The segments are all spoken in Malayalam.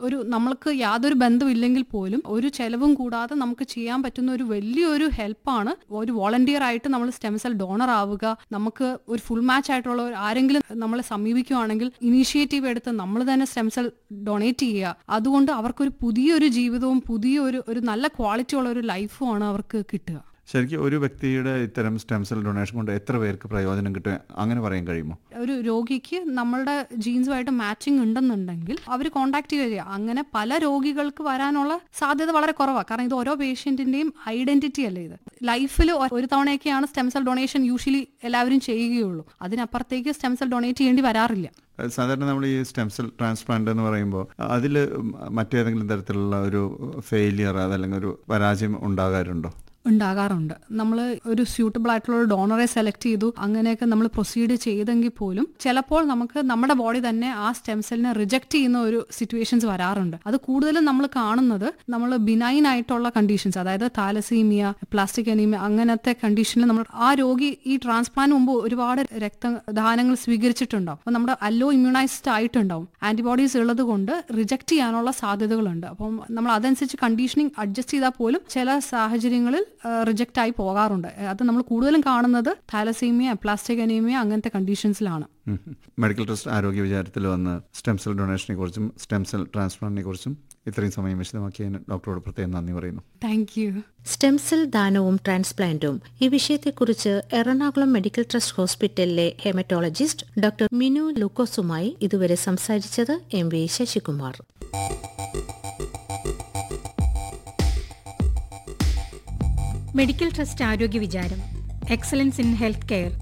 ഒരു നമ്മൾക്ക് യാതൊരു ബന്ധമില്ലെങ്കിൽ പോലും ഒരു ചെലവും കൂടാതെ നമുക്ക് ചെയ്യാൻ പറ്റുന്ന ഒരു വലിയൊരു ഹെൽപ്പാണ് ഒരു വോളണ്ടിയർ ആയിട്ട് നമ്മൾ സ്റ്റെം സെൽ ഡോണർ ആവുക നമുക്ക് ഒരു ഫുൾ മാച്ച് ആയിട്ടുള്ള ഒരു ആരെങ്കിലും നമ്മളെ സമീപിക്കുകയാണെങ്കിൽ ഇനീഷ്യേറ്റീവ് എടുത്ത് നമ്മൾ തന്നെ സ്റ്റെം സെൽ ഡൊണേറ്റ് ചെയ്യുക അതുകൊണ്ട് അവർക്കൊരു പുതിയൊരു ജീവിതവും പുതിയൊരു ഒരു നല്ല ക്വാളിറ്റി ഉള്ള ഒരു ലൈഫുമാണ് അവർക്ക് കിട്ടുക ശരിക്കും ഒരു വ്യക്തിയുടെ ഇത്തരം സ്റ്റെം സെൽ ഡൊണേഷൻ കൊണ്ട് എത്ര പേർക്ക് പ്രയോജനം കിട്ടും അങ്ങനെ പറയാൻ കഴിയുമോ ഒരു രോഗിക്ക് നമ്മളുടെ ജീൻസുമായിട്ട് മാച്ചിങ് ഉണ്ടെന്നുണ്ടെങ്കിൽ അവർ കോൺടാക്ട് ചെയ്യുക അങ്ങനെ പല രോഗികൾക്ക് വരാനുള്ള സാധ്യത വളരെ കുറവാണ് കാരണം ഇത് ഓരോ പേഷ്യന്റിന്റെയും ഐഡന്റിറ്റി അല്ലേ ഇത് ലൈഫിൽ ഒരു തവണയൊക്കെയാണ് സ്റ്റെം സെൽ ഡൊണേഷൻ യൂഷ്വലി എല്ലാവരും ചെയ്യുകയുള്ളൂ അതിനപ്പുറത്തേക്ക് സ്റ്റെം സെൽ ഡൊണേറ്റ് ചെയ്യേണ്ടി വരാറില്ല അത് സാധാരണ നമ്മൾ ഈ സ്റ്റെം സെൽ ട്രാൻസ്പ്ലാന്റ് എന്ന് പറയുമ്പോൾ അതിൽ മറ്റേതെങ്കിലും തരത്തിലുള്ള ഒരു ഫെയിലിയർ അതല്ലെങ്കിൽ ഒരു പരാജയം ഉണ്ടാകാറുണ്ടോ ഉണ്ടാകാറുണ്ട് നമ്മൾ ഒരു സ്യൂട്ടബിൾ ആയിട്ടുള്ള ഒരു ഡോണറെ സെലക്ട് ചെയ്തു അങ്ങനെയൊക്കെ നമ്മൾ പ്രൊസീഡ് ചെയ്തെങ്കിൽ പോലും ചിലപ്പോൾ നമുക്ക് നമ്മുടെ ബോഡി തന്നെ ആ സ്റ്റെം സെല്ലിനെ റിജക്ട് ചെയ്യുന്ന ഒരു സിറ്റുവേഷൻസ് വരാറുണ്ട് അത് കൂടുതലും നമ്മൾ കാണുന്നത് നമ്മൾ ബിനൈൻ ആയിട്ടുള്ള കണ്ടീഷൻസ് അതായത് താലസീമിയ പ്ലാസ്റ്റിക് അനീമിയ അങ്ങനത്തെ കണ്ടീഷനിൽ നമ്മൾ ആ രോഗി ഈ ട്രാൻസ്പ്ലാന്റ് മുമ്പ് ഒരുപാട് രക്തദാനങ്ങൾ സ്വീകരിച്ചിട്ടുണ്ടാവും അപ്പോൾ നമ്മുടെ അല്ലോ ഇമ്മ്യൂണൈസ്ഡ് ആയിട്ടുണ്ടാവും ആന്റിബോഡീസ് ഉള്ളത് കൊണ്ട് റിജക്ട് ചെയ്യാനുള്ള സാധ്യതകളുണ്ട് അപ്പം നമ്മൾ അതനുസരിച്ച് കണ്ടീഷനിങ് അഡ്ജസ്റ്റ് ചെയ്താൽ പോലും ചില സാഹചര്യങ്ങളിൽ റിജക്റ്റ് ആയി പോകാറുണ്ട് അത് നമ്മൾ കൂടുതലും കാണുന്നത് താലസീമിയ പ്ലാസ്റ്റിക് അനീമിയ അങ്ങനത്തെ കണ്ടീഷൻസിലാണ് ഉം. മെഡിക്കൽ ട്രസ്റ്റ് ആരോഗ്യ വിചാരത്തിൽ വന്ന് സ്റ്റെം സെൽ ഡൊണേഷനെ കുറിച്ചും സ്റ്റെം സെൽ ട്രാൻസ്പ്ലാന്റിനെ കുറിച്ചും ഇത്രയും സമയം വിശദമാക്കിയതിന് ഡോക്ടറോട് പ്രത്യേകം നന്ദി പറയുന്നു താങ്ക് യു സ്റ്റെം സെൽ ദാനവും ട്രാൻസ്പ്ലാന്റും ഈ വിഷയത്തെക്കുറിച്ച് എറണാകുളം മെഡിക്കൽ ട്രസ്റ്റ് ഹോസ്പിറ്റലിലെ ഹെമറ്റോളജിസ്റ്റ് ഡോക്ടർ മിനു ലൂക്കോസുമായി ഇതുവരെ സംസാരിച്ചത് M V Sasikumar medical trust Arogya Vicharam excellence in health care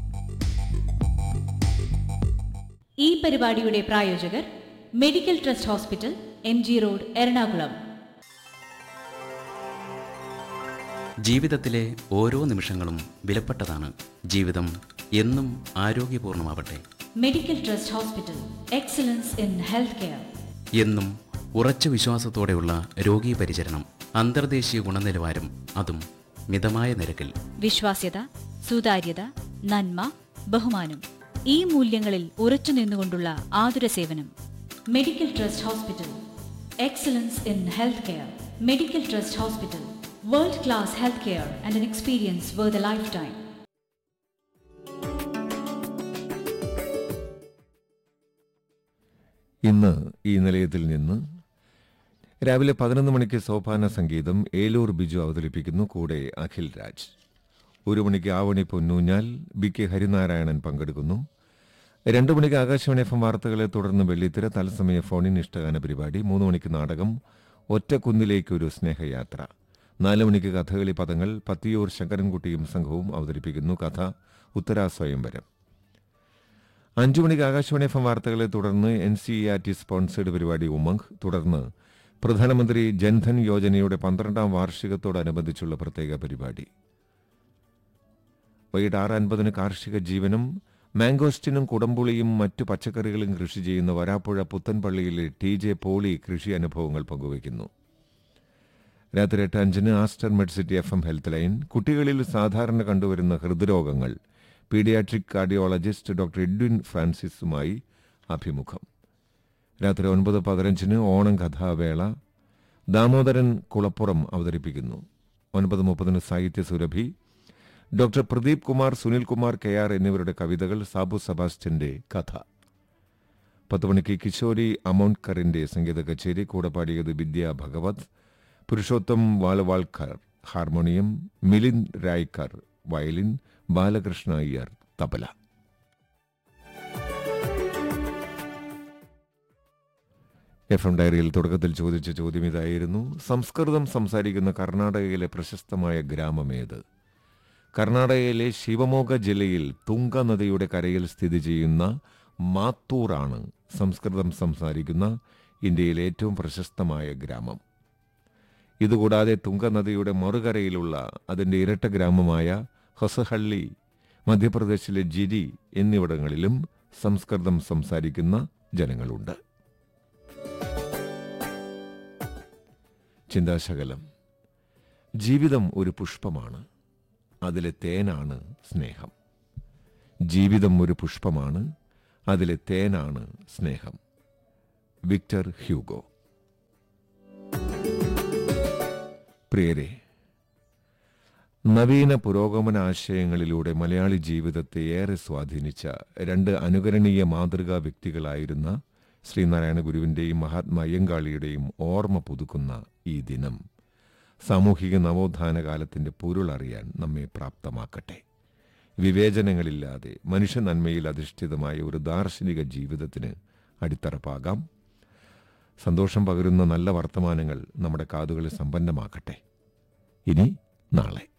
ഈ പരിപാടിയുടെ പ്രായോജകർ medical trust hospital M G road Ernakulam ജീവിതത്തിലെ ഓരോ നിമിഷങ്ങളും വിലപ്പെട്ടതാണ് ജീവിതം എന്നും ആരോഗ്യപൂർണമാവട്ടെ medical trust hospital excellence in health care എന്നും ഉറച്ച വിശ്വാസത്തോടെയുള്ള രോഗീ പരിചരണം അന്തർദേശീയ ഗുണനിലവാരം അതും മിതമായ നിരക്കിൽ വിശ്വാസ്യത സുതാര്യത നന്മ ബഹുമാനം ഈ മൂല്യങ്ങളിൽ ഉറച്ചു നിന്നുകൊണ്ടുള്ള ആതുര സേവനം medical trust hospital excellence in health care medical trust hospital world class health care and an experience where the life time ഇന്ന് ഈ നിലയത്തിൽ നിന്ന് രാവിലെ പതിനൊന്ന് മണിക്ക് സോപാന സംഗീതം ഏലൂർ ബിജു അവതരിപ്പിക്കുന്നു കൂടെ അഖിൽ രാജ് ഒരു മണിക്ക് ആവണി പൊന്നൂഞ്ഞാൽ ബി കെ ഹരിനാരായണൻ പങ്കെടുക്കുന്നു രണ്ടു മണിക്ക് ആകാശവാണി എഫ് എം വാർത്തകളെ തുടർന്ന് വെള്ളിത്തിര തത്സമയ ഫോണിൻ ഇഷ്ടഗാന പരിപാടി മൂന്ന് മണിക്ക് നാടകം ഒറ്റക്കുന്നിലേക്കൊരു സ്നേഹയാത്ര നാല് മണിക്ക് കഥകളി പദങ്ങൾ പത്തിയൂർ ശങ്കരൻകുട്ടിയും സംഘവും അവതരിപ്പിക്കുന്നു കഥ ഉത്തരാ സ്വയംവരം അഞ്ചു മണിക്ക് ആകാശവാണി എഫ് എം വാർത്തകളെ തുടർന്ന് N C R T sponsored പരിപാടി ഉമംഗ് തുടർന്ന് പ്രധാനമന്ത്രി ജൻധൻ യോജനയുടെ പന്ത്രണ്ടാം വാർഷികത്തോടനുബന്ധിച്ചുള്ള പ്രത്യേക പരിപാടി വൈകിട്ട് ആറ് അൻപതിന് കാർഷിക ജീവനം മാംഗോസ്റ്റിനും കുടംപുളിയും മറ്റു പച്ചക്കറികളും കൃഷി ചെയ്യുന്ന വരാപ്പുഴ പുത്തൻപള്ളിയിലെ ടി ജെ പോളി കൃഷി അനുഭവങ്ങൾ പങ്കുവയ്ക്കുന്നു രാത്രി എട്ട് അഞ്ചിന് Aster Medcity F M health line കുട്ടികളിൽ സാധാരണ കണ്ടുവരുന്ന ഹൃദ്രോഗങ്ങൾ പീഡിയാട്രിക് കാർഡിയോളജിസ്റ്റ് ഡോക്ടർ എഡ്വിൻ ഫ്രാൻസിസുമായി അഭിമുഖം രാത്രി ഒൻപത് പതിനഞ്ചിന് ഓണം കഥാവേള ദാമോദരൻ കുളപ്പുറം അവതരിപ്പിക്കുന്നു ഒൻപത് മുപ്പതിന് Sahitya Surabhi doctor Pradeep Kumar Sunil Kumar K R എന്നിവരുടെ കവിതകൾ സാബു സെബാസ്റ്റ്യന്റെ കഥ പത്ത് മണിക്ക് കിശോരി അമൗണ്ട്കറിന്റെ സംഗീത കച്ചേരി കൂടെ പാടിയത് Vidya Bhagwat Purushottam Walawalkar harmonium Milind Raikar violin Balakrishna Iyer tabla F M ഡയറിയിൽ തുടക്കത്തിൽ ചോദിച്ച ചോദ്യം ഇതായിരുന്നു സംസ്കൃതം സംസാരിക്കുന്ന കർണാടകയിലെ പ്രശസ്തമായ ഗ്രാമമേത് കർണാടകയിലെ ശിവമോഗ ജില്ലയിൽ തുങ്ക നദിയുടെ കരയിൽ സ്ഥിതി ചെയ്യുന്ന മാത്തൂറാണ് സംസ്കൃതം സംസാരിക്കുന്ന ഇന്ത്യയിലെ ഏറ്റവും പ്രശസ്തമായ ഗ്രാമം ഇതുകൂടാതെ തുങ്ക നദിയുടെ മറുകരയിലുള്ള അതിന്റെ ഇരട്ട ഗ്രാമമായ ഹൊസഹള്ളി മധ്യപ്രദേശിലെ ജിരി എന്നിവിടങ്ങളിലും സംസ്കൃതം സംസാരിക്കുന്ന ജനങ്ങളുണ്ട് ചിന്താശകലം ജീവിതം ഒരു പുഷ്പമാണ് അതിലെ തേനാണ് സ്നേഹം ജീവിതം ഒരു പുഷ്പമാണ് അതിലെ തേനാണ് സ്നേഹം വിക്ടർ ഹ്യൂഗോ പ്രിയരെ നവീന പുരോഗമന ആശയങ്ങളിലൂടെ മലയാളി ജീവിതത്തെ ഏറെ സ്വാധീനിച്ച രണ്ട് അനുകരണീയ മാതൃകാ വ്യക്തികളായിരുന്ന ശ്രീനാരായണ ഗുരുവിൻ്റെയും മഹാത്മാ അയ്യങ്കാളിയുടെയും ഓർമ്മ പുതുക്കുന്ന ഈ ദിനം സാമൂഹിക നവോത്ഥാന കാലത്തിൻ്റെ പൊരുളറിയാൻ നമ്മെ പ്രാപ്തമാക്കട്ടെ വിവേചനങ്ങളില്ലാതെ മനുഷ്യ നന്മയിൽ അധിഷ്ഠിതമായ ഒരു ദാർശനിക ജീവിതത്തിന് അടിത്തറപ്പാകാം സന്തോഷം പകരുന്ന നല്ല വർത്തമാനങ്ങൾ നമ്മുടെ കാതുകളെ സമ്പന്നമാക്കട്ടെ ഇനി നാളെ